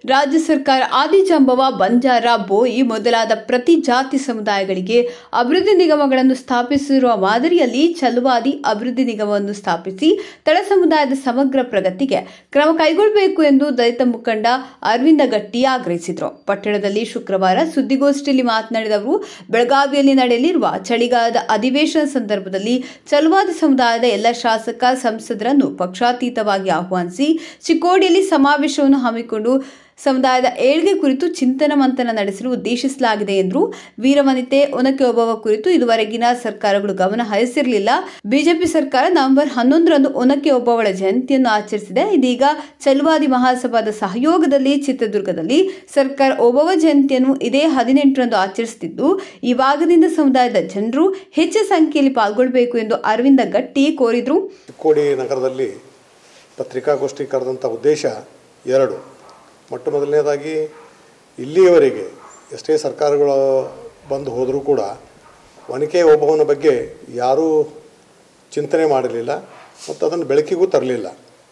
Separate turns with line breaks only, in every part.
ರಾಜ್ಯ ಸರ್ಕಾರ ಆದಿಜಾಂಬವ ಬಂಜಾರ ಬೋಯಿ ಮೊದಲಾದ ಪ್ರತಿ ಜಾತಿ ಸಮುದಾಯಗಳಿಗೆ ಅಭಿವೃದ್ಧಿ ನಿಗಮಗಳನ್ನು ಸ್ಥಾಪಿಸಿರುವ ಮಾದರಿಯಲ್ಲಿ ಛಲವಾದಿ ಅಭಿವೃದ್ಧಿ ನಿಗಮವನ್ನು ಸ್ಥಾಪಿಸಿ ತಳ ಸಮುದಾಯದ ಸಮಗ್ರ ಪ್ರಗತಿಗೆ ಕ್ರಮ ಕೈಗೊಳ್ಳಬೇಕು ಎಂದು ದಲಿತ ಮುಖಂಡ ಅರವಿಂದ ಗಟ್ಟಿ ಆಗ್ರಹಿಸಿದರು ಪಟ್ಟಣದಲ್ಲಿ ಶುಕ್ರವಾರ ಸುದ್ದಿಗೋಷ್ಠಿಯಲ್ಲಿ ಮಾತನಾಡಿದ ಅವರು ಬೆಳಗಾವಿಯಲ್ಲಿ ನಡೆಯಲಿರುವ ಚಳಿಗಾಲದ ಅಧಿವೇಶನ ಸಂದರ್ಭದಲ್ಲಿ ಛಲವಾದಿ ಸಮುದಾಯದ ಎಲ್ಲ ಶಾಸಕ ಸಂಸದರನ್ನು ಪಕ್ಷಾತೀತವಾಗಿ ಆಹ್ವಾನಿಸಿ ಚಿಕ್ಕೋಡಿಯಲ್ಲಿ ಸಮಾವೇಶವನ್ನು ಹಮ್ಮಿಕೊಂಡು ಸಮುದಾಯದ ಏಳ್ಗೆ ಕುರಿತು ಚಿಂತನ ಮಂಥನ ನಡೆಸಲು ಉದ್ದೇಶಿಸಲಾಗಿದೆ ಎಂದರು ವೀರವನಿತೆ ಒನಕೆ ಓಬವ್ವ ಕುರಿತು ಇದುವರೆಗಿನ ಸರ್ಕಾರಗಳು ಗಮನ ಹರಿಸಿರಲಿಲ್ಲ ಬಿಜೆಪಿ ಸರ್ಕಾರ ನವೆಂಬರ್ ಹನ್ನೊಂದರಂದು ಒನಕೆ ಓಬವ್ವಳ ಜಯಂತಿಯನ್ನು ಆಚರಿಸಿದೆ ಇದೀಗ ಚಲುವಾದಿ ಮಹಾಸಭಾದ ಸಹಯೋಗದಲ್ಲಿ ಚಿತ್ರದುರ್ಗದಲ್ಲಿ ಸರ್ಕಾರ ಓಬವ್ವ ಜಯಂತಿಯನ್ನು ಇದೇ ಹದಿನೆಂಟರಂದು ಆಚರಿಸುತ್ತಿದ್ದು ಈ ಭಾಗದಿಂದ ಸಮುದಾಯದ ಜನರು ಹೆಚ್ಚಿನ ಸಂಖ್ಯೆಯಲ್ಲಿ ಪಾಲ್ಗೊಳ್ಳಬೇಕು ಎಂದು ಅರವಿಂದ ಗಟ್ಟಿ ಕೋರಿದ್ರು
ಚಿಕ್ಕೋಡಿ ನಗರದಲ್ಲಿ ಪತ್ರಿಕಾಗೋಷ್ಠಿ ಕರೆದಂಥ ಉದ್ದೇಶ ಎರಡು ಮೊಟ್ಟ ಮೊದಲನೇದಾಗಿ ಇಲ್ಲಿಯವರೆಗೆ ಎಷ್ಟೇ ಸರ್ಕಾರಗಳು ಬಂದು ಹೋದರೂ ಕೂಡ ಒನಕೆ ಓಬವ್ವನ ಬಗ್ಗೆ ಯಾರೂ ಚಿಂತನೆ ಮಾಡಲಿಲ್ಲ ಮತ್ತು ಅದನ್ನು ಬೆಳಕಿಗೂ ತರಲಿಲ್ಲ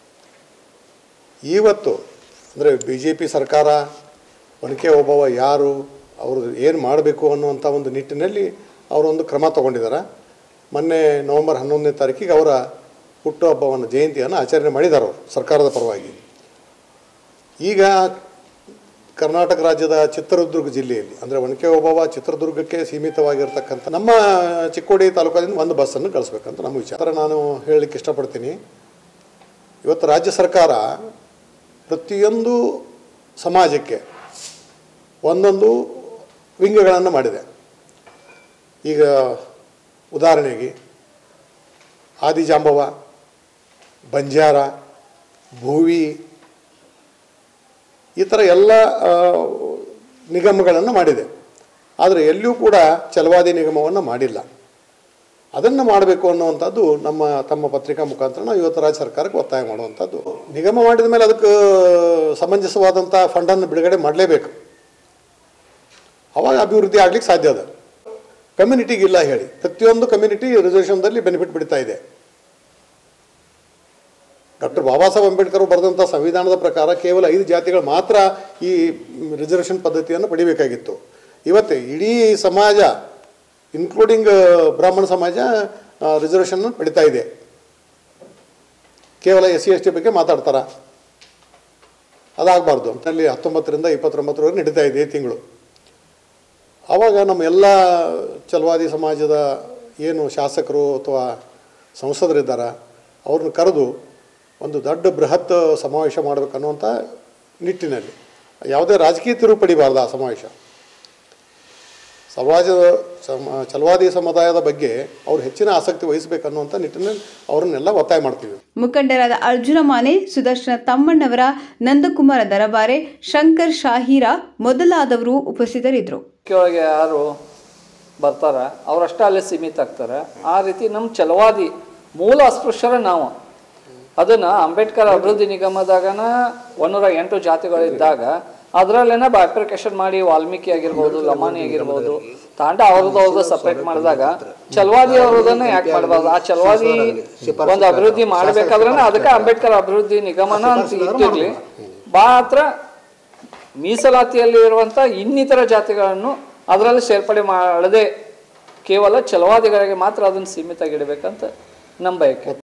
ಇವತ್ತು ಅಂದರೆ ಬಿ ಜೆ ಪಿ ಸರ್ಕಾರ ಒನಕೆ ಓಬವ್ವ ಯಾರು ಅವರು ಏನು ಮಾಡಬೇಕು ಅನ್ನುವಂಥ ಒಂದು ನಿಟ್ಟಿನಲ್ಲಿ ಅವರೊಂದು ಕ್ರಮ ತಗೊಂಡಿದ್ದಾರೆ ಮೊನ್ನೆ ನವೆಂಬರ್ ಹನ್ನೊಂದನೇ ತಾರೀಕಿಗೆ ಅವರ ಹುಟ್ಟುಹಬ್ಬವನ್ನು ಜಯಂತಿಯನ್ನು ಆಚರಣೆ ಮಾಡಿದ್ದಾರೆ ಅವರು ಸರ್ಕಾರದ ಪರವಾಗಿ ಈಗ ಕರ್ನಾಟಕ ರಾಜ್ಯದ ಚಿತ್ರದುರ್ಗ ಜಿಲ್ಲೆಯಲ್ಲಿ ಅಂದರೆ ಒನಕೆ ಓಬವ್ವ ಚಿತ್ರದುರ್ಗಕ್ಕೆ ಸೀಮಿತವಾಗಿರ್ತಕ್ಕಂಥ ನಮ್ಮ ಚಿಕ್ಕೋಡಿ ತಾಲೂಕಿನಿಂದ ಒಂದು ಬಸ್ಸನ್ನು ಕಳಿಸ್ಬೇಕಂತ ನಮ್ಮ ವಿಚಾರ ನಾನು ಹೇಳಲಿಕ್ಕೆ ಇಷ್ಟಪಡ್ತೀನಿ ಇವತ್ತು ರಾಜ್ಯ ಸರ್ಕಾರ ಪ್ರತಿಯೊಂದು ಸಮಾಜಕ್ಕೆ ಒಂದೊಂದು ವಿಂಗಗಳನ್ನು ಮಾಡಿದೆ ಈಗ ಉದಾಹರಣೆಗೆ ಆದಿಜಾಂಬವ ಬಂಜಾರ ಭೂವಿ ಈ ಥರ ಎಲ್ಲ ಆ, ನಿಗಮಗಳನ್ನು ಮಾಡಿದೆ ಆದರೆ ಎಲ್ಲಿಯೂ ಕೂಡ ಛಲವಾದಿ ನಿಗಮವನ್ನು ಮಾಡಿಲ್ಲ ಅದನ್ನು ಮಾಡಬೇಕು ಅನ್ನುವಂಥದ್ದು ನಮ್ಮ ತಮ್ಮ ಪತ್ರಿಕಾ ಮುಖಾಂತರ ನಾವು ಇವತ್ತು ರಾಜ್ಯ ಸರ್ಕಾರಕ್ಕೆ ಒತ್ತಾಯ ಮಾಡುವಂಥದ್ದು ನಿಗಮ ಮಾಡಿದ ಮೇಲೆ ಅದಕ್ಕೆ ಸಮಂಜಸವಾದಂಥ ಫಂಡನ್ನು ಬಿಡುಗಡೆ ಮಾಡಲೇಬೇಕು ಅವಾಗ ಅಭಿವೃದ್ಧಿ ಆಗ್ಲಿಕ್ಕೆ ಸಾಧ್ಯ ಅದ ಕಮ್ಯುನಿಟಿಗೆ ಇಲ್ಲ ಹೇಳಿ ಪ್ರತಿಯೊಂದು ಕಮ್ಯುನಿಟಿ ರಿಸರ್ವೇಷನ್ದಲ್ಲಿ ಬೆನಿಫಿಟ್ ಬಿಡ್ತಾ ಇದೆ ಡಾಕ್ಟರ್ ಬಾಬಾ ಸಾಹೇಬ್ ಅಂಬೇಡ್ಕರ್ ಬರೆದಂಥ ಸಂವಿಧಾನದ ಪ್ರಕಾರ ಕೇವಲ ಐದು ಜಾತಿಗಳು ಮಾತ್ರ ಈ ರಿಸರ್ವೇಷನ್ ಪದ್ಧತಿಯನ್ನು ಪಡಿಬೇಕಾಗಿತ್ತು ಇವತ್ತು ಇಡೀ ಸಮಾಜ ಇನ್ಕ್ಲೂಡಿಂಗ್ ಬ್ರಾಹ್ಮಣ ಸಮಾಜ ರಿಸರ್ವೇಷನ್ ಪಡಿತಾ ಇದೆ ಕೇವಲ ಎಸ್ ಸಿ ಎಸ್ ಟಿ ಬಗ್ಗೆ ಮಾತಾಡ್ತಾರ ಅದಾಗಬಾರ್ದು ಅಲ್ಲಿ ಹತ್ತೊಂಬತ್ತರಿಂದ ಇಪ್ಪತ್ತೊಂಬತ್ತರವರೆಗೆ ನಡೀತಾ ಇದೆ ಈ ತಿಂಗಳು ಆವಾಗ ನಮ್ಮ ಎಲ್ಲ ಚಲವಾದಿ ಸಮಾಜದ ಏನು ಶಾಸಕರು ಅಥವಾ ಸಂಸದರಿದ್ದಾರೆ ಅವ್ರನ್ನ ಕರೆದು ಒಂದು ದೊಡ್ಡ ಬೃಹತ್ ಸಮಾವೇಶ ಮಾಡಬೇಕನ್ನುವಂಥ ನಿಟ್ಟಿನಲ್ಲಿ ಯಾವುದೇ ರಾಜಕೀಯ ತಿರುವು ಪಡಿಬಾರ್ದು ಆ ಸಮಾವೇಶ ಸಮಾಜದ ಸಮ ಚಲವಾದಿ ಸಮುದಾಯದ ಬಗ್ಗೆ ಅವ್ರು ಹೆಚ್ಚಿನ ಆಸಕ್ತಿ ವಹಿಸಬೇಕನ್ನುವಂಥ ನಿಟ್ಟಿನಲ್ಲಿ ಅವ್ರನ್ನೆಲ್ಲ ಒತ್ತಾಯ ಮಾಡ್ತೀವಿ
ಮುಖಂಡರಾದ ಅರ್ಜುನ ಮಾನೆ ಸುದರ್ಶನ ತಮ್ಮಣ್ಣವರ ನಂದಕುಮಾರ ದರಬಾರೆ ಶಂಕರ್ ಶಾಹೀರ ಮೊದಲಾದವರು ಉಪಸ್ಥಿತರಿದ್ದರು
ಒಳಗೆ ಯಾರು ಬರ್ತಾರ ಅವರಷ್ಟೇ ಅಲ್ಲೇ ಸೀಮಿತ ಆಗ್ತಾರೆ ಆ ರೀತಿ ನಮ್ಮ ಛಲವಾದಿ ಮೂಲ ಅಸ್ಪೃಶ್ಯರ ನಾವು ಅದನ್ನ ಅಂಬೇಡ್ಕರ್ ಅಭಿವೃದ್ಧಿ ನಿಗಮದಾಗನ ಒಂದೂರ ಎಂಟು ಜಾತಿಗಳಿದ್ದಾಗ ಅದರಲ್ಲೇನ ಬೈಪ್ರಿಕೇಶನ್ ಮಾಡಿ ವಾಲ್ಮೀಕಿ ಆಗಿರ್ಬೋದು ಲಮಾನಿ ಆಗಿರ್ಬೋದು ತಾಂಡ ಅವ್ರದ್ದು ಅವ್ರದ್ದು ಸಪ್ರೇಟ್ ಮಾಡಿದಾಗ ಚಲವಾದಿ ಅವ್ರದನ್ನ ಯಾಕೆ ಮಾಡಬಾರ್ದು ಆ ಚಲವಾದಿ ಒಂದು ಅಭಿವೃದ್ಧಿ ಮಾಡ್ಬೇಕಾದ್ರೆ ಅದಕ್ಕೆ ಅಂಬೇಡ್ಕರ್ ಅಭಿವೃದ್ಧಿ ನಿಗಮನ ಅಂತ ಇಟ್ಟಿರ್ಲಿ ಮಾತ್ರ ಮೀಸಲಾತಿಯಲ್ಲಿ ಇರುವಂತ ಇನ್ನಿತರ ಜಾತಿಗಳನ್ನು ಅದರಲ್ಲಿ ಸೇರ್ಪಡೆ ಮಾಡದೆ ಕೇವಲ ಛಲವಾದಿಗಳಿಗೆ ಮಾತ್ರ ಅದನ್ನು ಸೀಮಿತ ಇಡಬೇಕಂತ ನಮ್ಮ ಬಯಕೆ